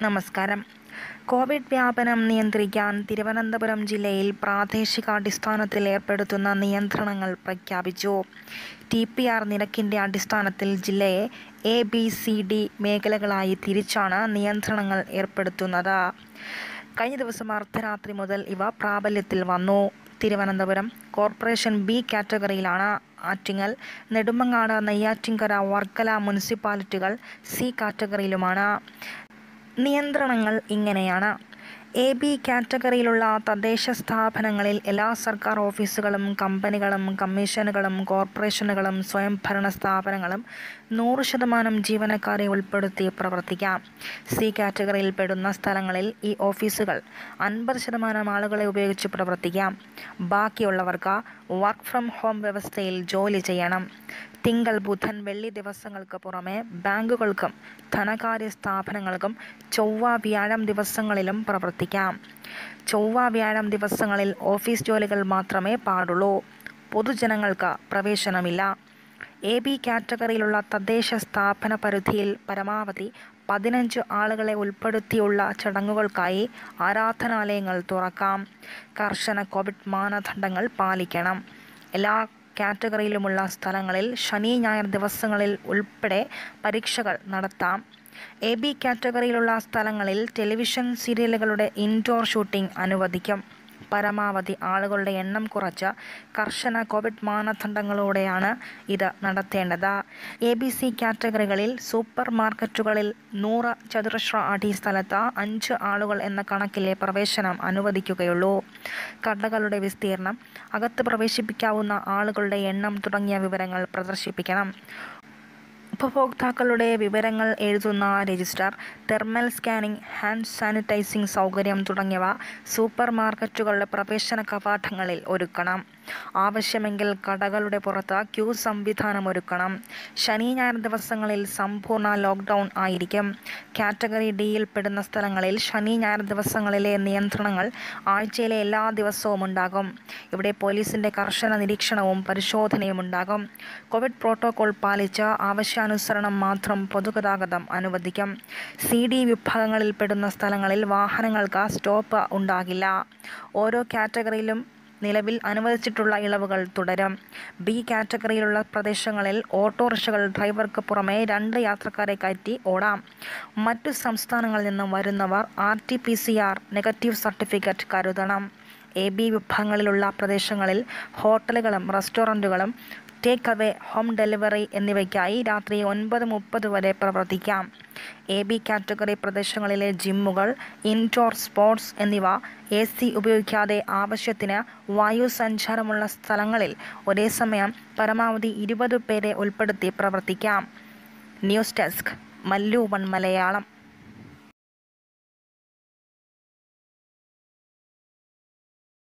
നമസ്കാരം കോവിഡ് വ്യാപനം നിയന്ത്രിക്കാൻ തിരുവനന്തപുരം ജില്ലയിൽ പ്രാദേശികാടിസ്ഥാനത്തിൽ ഏർപ്പെടുത്തുന്ന നിയന്ത്രണങ്ങൾ പ്രഖ്യാപിച്ചു ടി പി ആർ നിരക്കിൻ്റെ അടിസ്ഥാനത്തിൽ ജില്ലയെ എ ബി സി ഡി മേഖലകളായി തിരിച്ചാണ് നിയന്ത്രണങ്ങൾ ഏർപ്പെടുത്തുന്നത് കഴിഞ്ഞ ദിവസം അർദ്ധരാത്രി മുതൽ ഇവ പ്രാബല്യത്തിൽ വന്നു തിരുവനന്തപുരം കോർപ്പറേഷൻ ബി കാറ്റഗറിയിലാണ് ആറ്റിങ്ങൽ നെടുമങ്ങാട് നെയ്യാറ്റിൻകര വർക്കല മുനിസിപ്പാലിറ്റികൾ സി കാറ്റഗറിയിലുമാണ് നിയന്ത്രണങ്ങൾ ഇങ്ങനെയാണ് എ ബി കാറ്റഗറിയിലുള്ള തദ്ദേശ സ്ഥാപനങ്ങളിൽ എല്ലാ സർക്കാർ ഓഫീസുകളും കമ്പനികളും കമ്മീഷനുകളും കോർപ്പറേഷനുകളും സ്വയംഭരണ സ്ഥാപനങ്ങളും നൂറ് ശതമാനം ജീവനക്കാരെ ഉൾപ്പെടുത്തി പ്രവർത്തിക്കാം സി കാറ്റഗറിയിൽ പെടുന്ന സ്ഥലങ്ങളിൽ ഈ ഓഫീസുകൾ അൻപത് ശതമാനം ആളുകളെ ഉപയോഗിച്ച് പ്രവർത്തിക്കാം ബാക്കിയുള്ളവർക്ക് വർക്ക് ഫ്രം ഹോം വ്യവസ്ഥയിൽ ജോലി ചെയ്യണം തിങ്കൾ ബുധൻ വെള്ളി ദിവസങ്ങൾക്ക് പുറമെ ബാങ്കുകൾക്കും ധനകാര്യ സ്ഥാപനങ്ങൾക്കും ചൊവ്വ വ്യാഴം ദിവസങ്ങളിലും പ്രവർത്തിക്കാം ചൊവ്വ വ്യാഴം ദിവസങ്ങളിൽ ഓഫീസ് ജോലികൾ മാത്രമേ പാടുള്ളൂ പൊതുജനങ്ങൾക്ക് പ്രവേശനമില്ല എ ബി കാറ്റഗറിയിലുള്ള തദ്ദേശ സ്ഥാപന പരിധിയിൽ പരമാവധി പതിനഞ്ച് ആളുകളെ ഉൾപ്പെടുത്തിയുള്ള ചടങ്ങുകൾക്കായി ആരാധനാലയങ്ങൾ തുറക്കാം കർശന കോവിഡ് മാനദണ്ഡങ്ങൾ പാലിക്കണം എല്ലാ കാറ്റഗറിയിലുമുള്ള സ്ഥലങ്ങളിൽ ശനി ഞായർ ദിവസങ്ങളിൽ ഉൾപ്പെടെ പരീക്ഷകൾ നടത്താം എ ബി കാറ്റഗറിയിലുള്ള സ്ഥലങ്ങളിൽ ടെലിവിഷൻ സീരിയലുകളുടെ ഇൻഡോർ ഷൂട്ടിംഗ് അനുവദിക്കും പരമാവധി ആളുകളുടെ എണ്ണം കുറച്ച് കർശന കോവിഡ് മാനദണ്ഡങ്ങളോടെയാണ് ഇത് നടത്തേണ്ടത് എ ബി സി കാറ്റഗറികളിൽ സൂപ്പർ മാർക്കറ്റുകളിൽ നൂറ് ചതുരശ്ര അടി സ്ഥലത്ത് അഞ്ച് ആളുകൾ എന്ന കണക്കിലെ പ്രവേശനം അനുവദിക്കുകയുള്ളൂ കടകളുടെ വിസ്തീർണം അകത്ത് പ്രവേശിപ്പിക്കാവുന്ന ആളുകളുടെ എണ്ണം തുടങ്ങിയ വിവരങ്ങൾ പ്രദർശിപ്പിക്കണം ഉപഭോക്താക്കളുടെ വിവരങ്ങൾ എഴുതുന്ന register thermal scanning hand sanitising സൗകര്യം തുടങ്ങിയവ സൂപ്പർ മാർക്കറ്റുകളുടെ പ്രവേശന കവാടങ്ങളിൽ ഒരുക്കണം ആവശ്യമെങ്കിൽ കടകളുടെ പുറത്ത് ക്യൂ സംവിധാനം ഒരുക്കണം ശനി ഞായർ ദിവസങ്ങളിൽ സമ്പൂർണ്ണ ലോക്ക്ഡൗൺ ആയിരിക്കും കാറ്റഗറി ഡിയിൽ പെടുന്ന സ്ഥലങ്ങളിൽ ശനി ഞായർ ദിവസങ്ങളിലെ നിയന്ത്രണങ്ങൾ ആഴ്ചയിലെ എല്ലാ ദിവസവും ഉണ്ടാകും ഇവിടെ പോലീസിൻ്റെ കർശന നിരീക്ഷണവും പരിശോധനയും ഉണ്ടാകും കോവിഡ് പ്രോട്ടോകോൾ പാലിച്ച് ആവശ്യാനുസരണം മാത്രം പൊതുഗതാഗതം അനുവദിക്കും സി ഡി വിഭാഗങ്ങളിൽ പെടുന്ന സ്ഥലങ്ങളിൽ വാഹനങ്ങൾക്ക് സ്റ്റോപ്പ് ഉണ്ടാകില്ല ഓരോ കാറ്റഗറിയിലും നിലവിൽ അനുവദിച്ചിട്ടുള്ള ഇളവുകൾ തുടരും ബി കാറ്റഗറിയിലുള്ള പ്രദേശങ്ങളിൽ ഓട്ടോറിക്ഷകൾ ഡ്രൈവർക്ക് പുറമെ രണ്ട് യാത്രക്കാരെ കയറ്റി ഓടാം മറ്റു സംസ്ഥാനങ്ങളിൽ നിന്നും വരുന്നവർ R T P C R negative certificate കരുതണം എ ബി വിഭാഗങ്ങളിലുള്ള പ്രദേശങ്ങളിൽ ഹോട്ടലുകളും റെസ്റ്റോറൻറ്റുകളും ടേക്ക് അവേ ഹോം ഡെലിവറി എന്നിവയ്ക്കായി രാത്രി ഒൻപത് മുപ്പത് വരെ പ്രവർത്തിക്കാം എ ബി കാറ്റഗറി പ്രദേശങ്ങളിലെ ജിമ്മുകൾ ഇൻഡോർ സ്പോർട്സ് എന്നിവ എ സി ഉപയോഗിക്കാതെ ആവശ്യത്തിന് വായു സഞ്ചാരമുള്ള സ്ഥലങ്ങളിൽ ഒരേ സമയം പരമാവധി ഇരുപത് പേരെ ഉൾപ്പെടുത്തി പ്രവർത്തിക്കാം news desk Mallu one Malayalam